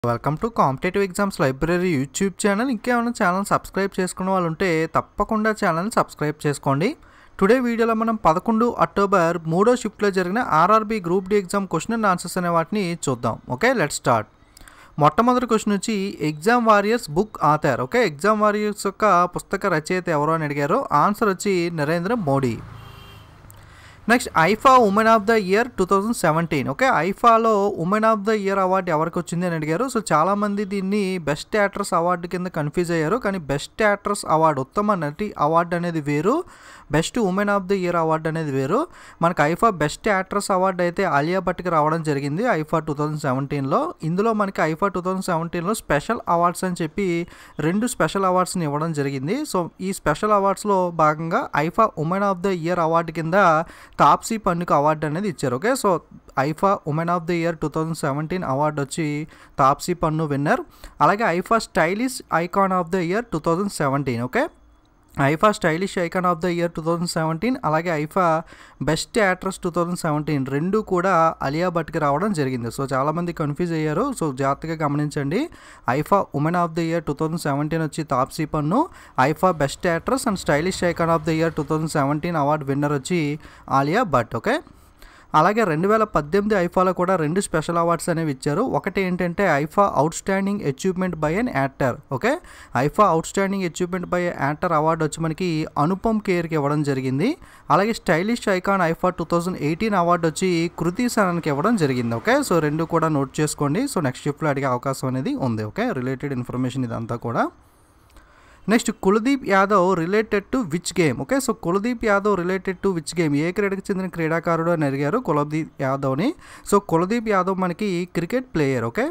welcome to competitive exams library YouTube channel ఇంకేమైనా channel subscribe చేసుకున్న వాళ్ళు ఉంటే తప్పకుండా ఛానల్ని సబ్స్క్రైబ్ చేసుకోండి టుడే వీడియోలో మనం పదకొండు అక్టోబర్ మూడో షిఫ్ట్లో జరిగిన RRB group D exam question and answers అనే వాటిని చూద్దాం ఓకే లెట్ స్టార్ట్ మొట్టమొదటి క్వశ్చన్ వచ్చి exam warriors book author okay exam warriors యొక్క పుస్తక రచయిత ఎవరు అని అడిగారు ఆన్సర్ వచ్చి Narendra Modi next IIFA women of the year two thousand seventeen okay ఐఫాలో women of the year award ఎవరికి వచ్చింది అని అడిగారు సో చాలామంది దీన్ని బెస్ట్ యాక్ట్రస్ అవార్డు కింద కన్ఫ్యూజ్ అయ్యారు కానీ బెస్ట్ యాక్ట్రస్ అవార్డు ఉత్తమ నటి అవార్డు అనేది వేరు best women of the year award అనేది వేరు మనకి ఐఫా బెస్ట్ యాక్ట్రస్ అవార్డు అయితే ఆలియా భట్కి రావడం జరిగింది ఐఫా టూ థౌజండ్ సెవెంటీన్లో ఇందులో మనకి ఐఫా టూ థౌజండ్ సెవెంటీన్లో స్పెషల్ అవార్డ్స్ అని చెప్పి రెండు స్పెషల్ అవార్డ్స్ని ఇవ్వడం జరిగింది సో ఈ స్పెషల్ అవార్డ్స్లో భాగంగా IIFA women of the year award కింద తాప్సీ పన్నుకు అవార్డు అనేది ఇచ్చారు okay so IIFA women of the year two thousand seventeen award వచ్చి తాప్సీ పన్ను విన్నర్ అలాగే IIFA stylish icon of the year two thousand seventeen okay IIFA stylish icon of the year two thousand seventeen అలాగే IIFA best actress two thousand seventeen రెండు కూడా అలియా భట్కి రావడం జరిగింది so చాలామంది confuse అయ్యారు so జాగ్రత్తగా గమనించండి IIFA women of the year two thousand seventeen వచ్చి Taapsee Pannu IIFA best actress and stylish icon of the year two thousand seventeen award winner వచ్చి ఆలియా భట్ ఓకే అలాగే రెండు వేల పద్దెనిమిది ఐఫాలో కూడా రెండు స్పెషల్ అవార్డ్స్ అనేవి ఇచ్చారు ఒకటి ఏంటంటే IIFA outstanding achievement by an actor okay IIFA outstanding achievement by actor award వచ్చి మనకి అనుపమ్ కేర్కి ఇవ్వడం జరిగింది అలాగే stylish icon IIFA two thousand eighteen award వచ్చి కృతి సనన్కి ఇవ్వడం జరిగింది ఓకే సో రెండు కూడా నోట్ చేసుకోండి సో నెక్స్ట్ షిఫ్ట్లో అడిగే అవకాశం అనేది ఉంది ఓకే రిలేటెడ్ ఇన్ఫర్మేషన్ ఇదంతా కూడా next Kuldeep Yadav related to which game okay so Kuldeep Yadav related to which game ఏ క్రీడకి చెందిన క్రీడాకారుడు అని అడిగారు కులదీప్ యాదవ్ని సో కులదీప్ యాదవ్ మనకి cricket player okay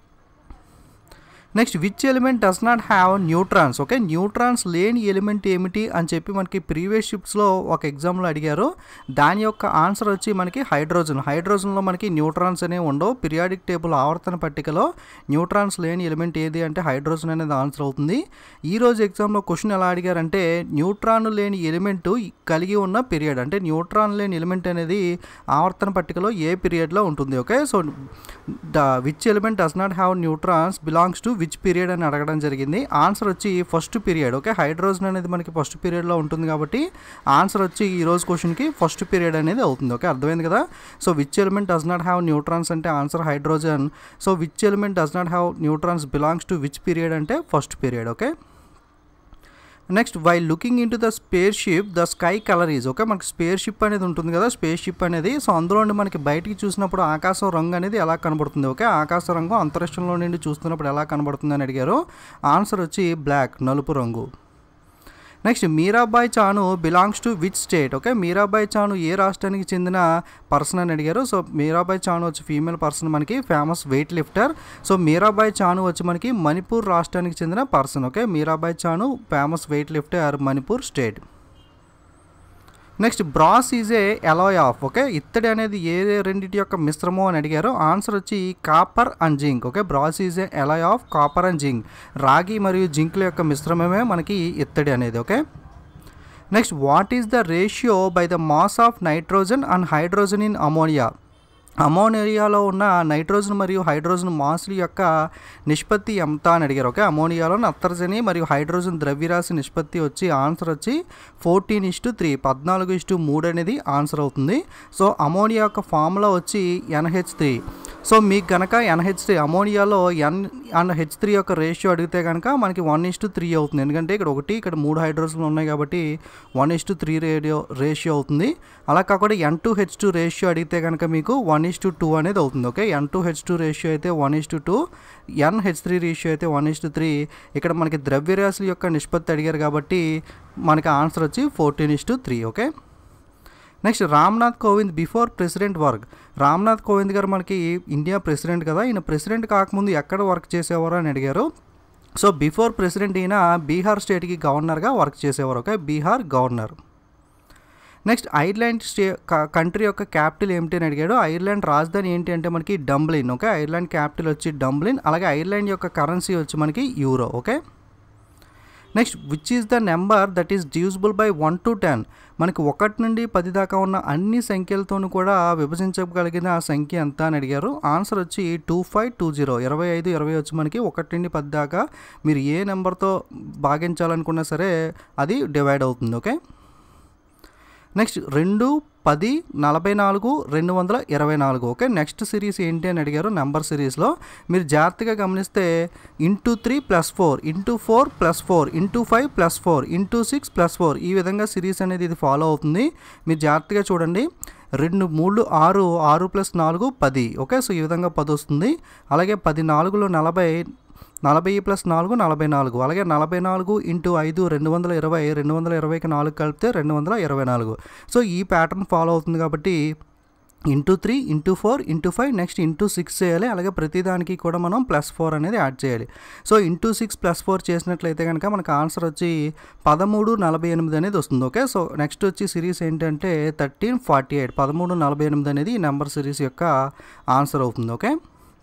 next which element does not have neutrons okay neutrons లేని ఎలిమెంట్ ఏమిటి అని చెప్పి మనకి ప్రీవియస్ షిప్స్లో ఒక ఎగ్జామ్లో అడిగారు దాని యొక్క ఆన్సర్ వచ్చి మనకి హైడ్రోజన్ హైడ్రోజన్లో మనకి న్యూట్రాన్స్ అనేవి ఉండవు పీరియాడిక్ టేబుల్ ఆవర్తన పట్టికలో న్యూట్రాన్స్ లేని ఎలిమెంట్ ఏది అంటే హైడ్రోజన్ అనేది ఆన్సర్ అవుతుంది ఈ రోజు ఎగ్జామ్లో క్వశ్చన్ ఎలా అడిగారంటే న్యూట్రాన్ లేని ఎలిమెంట్ కలిగి ఉన్న పీరియడ్ అంటే న్యూట్రాన్ లేని ఎలిమెంట్ అనేది ఆవర్తన పట్టికలో ఏ పీరియడ్లో ఉంటుంది okay so the which element does not have neutrons belongs to which period అని అడగడం జరిగింది ఆన్సర్ వచ్చి ఫస్ట్ పీరియడ్ ఓకే హైడ్రోజన్ అనేది మనకి ఫస్ట్ పీరియడ్లో ఉంటుంది కాబట్టి ఆన్సర్ వచ్చి ఈ రోజు క్వశ్చన్కి ఫస్ట్ పీరియడ్ అనేది అవుతుంది ఓకే అర్థమైంది కదా so which element does not have neutrons అంటే answer hydrogen so which element does not have neutrons belongs to which period అంటే first period okay next why looking into the space ship the sky colour is okay మనకి space ship అనేది ఉంటుంది కదా space ship అనేది so అందులో నుండి మనకి బయటికి చూసినప్పుడు ఆకాశం రంగు అనేది ఎలా కనబడుతుంది ఓకే ఆకాశ రంగు అంతరిక్షంలో నుండి చూస్తున్నప్పుడు ఎలా కనబడుతుంది అని అడిగారు ఆన్సర్ వచ్చి బ్లాక్ నలుపు రంగు next Mirabai Chanu belongs to which state okay Mirabai Chanu ఏ రాష్ట్రానికి చెందిన పర్సన్ అని అడిగారు సో మీరాబాయ్ చాను వచ్చి ఫీమేల్ పర్సన్ మనకి famous weight lifter so Mirabai Chanu వచ్చి మనకి మణిపూర్ రాష్ట్రానికి చెందిన person okay Mirabai Chanu famous weight lifter Manipur state next brass is a alloy of okay ఇత్తడి అనేది ఏ రెండింటి యొక్క మిశ్రమం అని అడిగారు ఆన్సర్ వచ్చి copper and zinc okay brass is a alloy of copper and zinc రాగి మరియు జింక్ల యొక్క మిశ్రమమే మనకి ఇత్తడి అనేది okay next what is the ratio by the mass of nitrogen and hydrogen in ammonia అమోనియాలో ఉన్న నైట్రోజన్ మరియు హైడ్రోజన్ మాసుల యొక్క నిష్పత్తి ఎంత అని అడిగారు ఓకే అమోనియాలో నత్రజని మరియు హైడ్రోజన్ ద్రవ్యరాశి నిష్పత్తి వచ్చి ఆన్సర్ వచ్చి ఫోర్టీన్ ఇస్టు త్రీ పద్నాలుగు ఇస్టు మూడు అనేది ఆన్సర్ అవుతుంది సో అమోనియా యొక్క ఫార్ములా వచ్చి ఎన్హెచ్ త్రీ సో మీకు కనుక ఎన్హెచ్ త్రీ అమోనియాలో ఎన్ అండ్ హెచ్ త్రీ యొక్క రేషియో అడిగితే కనుక మనకి వన్ ఇస్ టు త్రీ అవుతుంది ఎందుకంటే ఇక్కడ ఒకటి ఇక్కడ మూడు హైడ్రోజన్లు ఉన్నాయి కాబట్టి one is to three radio ratio అవుతుంది అలా కాకుండా N to H two ratio అడిగితే కనుక మీకు వన్ ఇస్ టు టూ అనేది అవుతుంది okay N to H two ratio అయితే one is to two N H three ratio అయితే వన్ ఇస్ టు త్రీ ఇక్కడ మనకి ద్రవ్యరాశుల యొక్క నిష్పత్తి అడిగారు కాబట్టి మనకి ఆన్సర్ వచ్చి fourteen is to three okay next Ramnath Kovind before president work Ramnath Kovind గారు మనకి ఇండియా ప్రెసిడెంట్ కదా ఈయన ప్రెసిడెంట్ కాకముందు ఎక్కడ వర్క్ చేసేవారు అని అడిగారు సో బిఫోర్ ప్రెసిడెంట్ ఈయన బీహార్ స్టేట్కి గవర్నర్గా వర్క్ చేసేవారు okay Bihar governor next Ireland stay country యొక్క క్యాపిటల్ ఏమిటి అని అడిగాడు ఐర్లాండ్ రాజధాని ఏంటి అంటే మనకి డంబ్లిన్ ఓకే ఐర్లాండ్ క్యాపిటల్ వచ్చి డంబ్లిన్ అలాగే ఐర్లాండ్ యొక్క కరెన్సీ వచ్చి మనకి euro okay next which is the number that is divisible by one to ten మనకి ఒకటి నుండి పది దాకా ఉన్న అన్ని సంఖ్యలతోనూ కూడా విభజించగలిగిన ఆ సంఖ్య ఎంత అని అడిగారు ఆన్సర్ వచ్చి టూ ఫైవ్ టూ జీరో ఇరవై ఐదు ఇరవై వచ్చి మనకి ఒకటి నుండి పది దాకా మీరు ఏ నెంబర్తో భాగించాలనుకున్నా సరే అది డివైడ్ అవుతుంది ఓకే నెక్స్ట్ రెండు పది నలభై నాలుగు రెండు వందల ఇరవై నాలుగు ఓకే నెక్స్ట్ సిరీస్ ఏంటి అని అడిగారు నెంబర్ సిరీస్లో మీరు జాగ్రత్తగా గమనిస్తే into three plus four into four plus four into five plus four into six plus four ఈ విధంగా సిరీస్ అనేది ఇది ఫాలో అవుతుంది మీరు జాగ్రత్తగా చూడండి రెండు మూడు ఆరు ఆరు ప్లస్ నాలుగు పది ఓకే సో ఈ విధంగా పది వస్తుంది అలాగే పది నాలుగులో నలభై నలభై ప్లస్ నాలుగు నలభై నాలుగు అలాగే నలభై నాలుగు ఇంటూ ఐదు రెండు వందల ఇరవై రెండు వందల ఇరవైకి నాలుగు కలిపితే రెండు వందల ఇరవై నాలుగు సో ఈ ప్యాటర్న్ ఫాలో అవుతుంది కాబట్టి into three into four into five next into six చేయాలి అలాగే ప్రతిదానికి కూడా మనం ప్లస్ ఫోర్ అనేది యాడ్ చేయాలి so into six plus four చేసినట్లయితే కనుక మనకు ఆన్సర్ వచ్చి పదమూడు నలభై ఎనిమిది అనేది వస్తుంది ఓకే సో నెక్స్ట్ వచ్చి సిరీస్ ఏంటంటే థర్టీన్ ఫార్టీ ఎయిట్ పదమూడు నలభై ఎనిమిది అనేది ఈ నెంబర్ సిరీస్ యొక్క ఆన్సర్ అవుతుంది ఓకే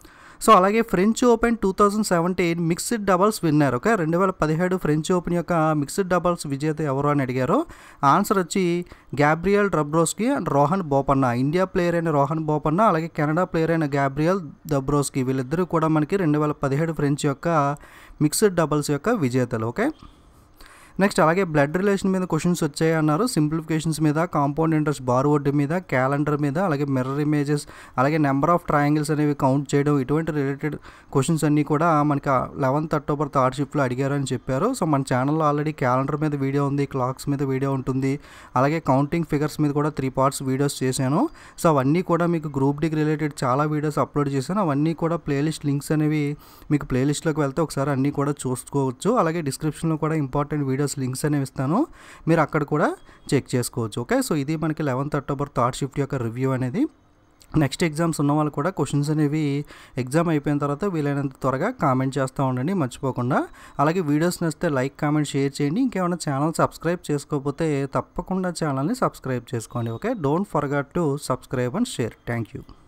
సో అలాగే French open two thousand seventeen mixed doubles winner okay రెండు వేల పదిహేడు ఫ్రెంచ్ ఓపెన్ యొక్క మిక్స్డ్ డబల్స్ విజేత ఎవరు అని అడిగారు ఆన్సర్ వచ్చి Gabriela Dabrowski and Rohan Bopanna India player అయిన రోహన్ బోపన్న అలాగే కెనడా ప్లేయర్ అయిన గ్యాబ్రియల్ దబ్రోస్కి వీళ్ళిద్దరూ కూడా మనకి రెండు వేల పదిహేడు ఫ్రెంచ్ యొక్క మిక్స్డ్ డబల్స్ యొక్క విజేతలు ఓకే నెక్స్ట్ అలాగే బ్లడ్ రిలేషన్ మీద క్వశ్చన్స్ వచ్చాయి అన్నారు సింప్లిఫికేషన్స్ మీద కాంపౌండ్ ఇంట్రెస్ట్ బార్వర్డ్ మీద క్యాలెండర్ మీద అలాగే మిర్రర్ ఇమేజెస్ అలాగే నెంబర్ ఆఫ్ ట్రయాంగిల్స్ అనేవి కౌంట్ చేయడం ఇటువంటి రిలేటెడ్ క్వశ్చన్స్ అన్నీ కూడా మనకి లెవెన్త్ అక్టోబర్ థర్డ్ షిఫ్ట్లో అడిగారని చెప్పారు సో మన ఛానల్లో ఆల్రెడీ క్యాలెండర్ మీద వీడియో ఉంది క్లాక్స్ మీద వీడియో ఉంటుంది అలాగే కౌంటింగ్ ఫిగర్స్ మీద కూడా త్రీ పార్ట్స్ వీడియోస్ చేశాను సో అవన్నీ కూడా మీకు గ్రూప్ డికి రిలేటెడ్ చాలా వీడియోస్ అప్లోడ్ చేశాను అవన్నీ కూడా ప్లేలిస్ట్ లింక్స్ అనేవి మీకు ప్లేలిస్ట్లోకి వెళ్తే ఒకసారి అన్నీ కూడా చూసుకోవచ్చు అలాగే డిస్క్రిప్షన్లో కూడా ఇంపార్టెంట్ వీడియోస్ లింక్స్ అనేవి ఇస్తాను మీరు అక్కడ కూడా చెక్ చేసుకోవచ్చు ఓకే సో ఇది మనకి లెవెన్త్ అక్టోబర్ థర్డ్ షిఫ్ట్ యొక్క రివ్యూ అనేది నెక్స్ట్ ఎగ్జామ్స్ ఉన్న వాళ్ళు కూడా క్వశ్చన్స్ అనేవి ఎగ్జామ్ అయిపోయిన తర్వాత వీలైనంత త్వరగా కామెంట్ చేస్తూ ఉండండి మర్చిపోకుండా అలాగే వీడియోస్ నచ్చితే లైక్ కామెంట్ షేర్ చేయండి ఇంకేమైనా ఛానల్ సబ్స్క్రైబ్ చేసుకోకపోతే తప్పకుండా ఛానల్ని సబ్స్క్రైబ్ చేసుకోండి okay don't forget to subscribe and share thank you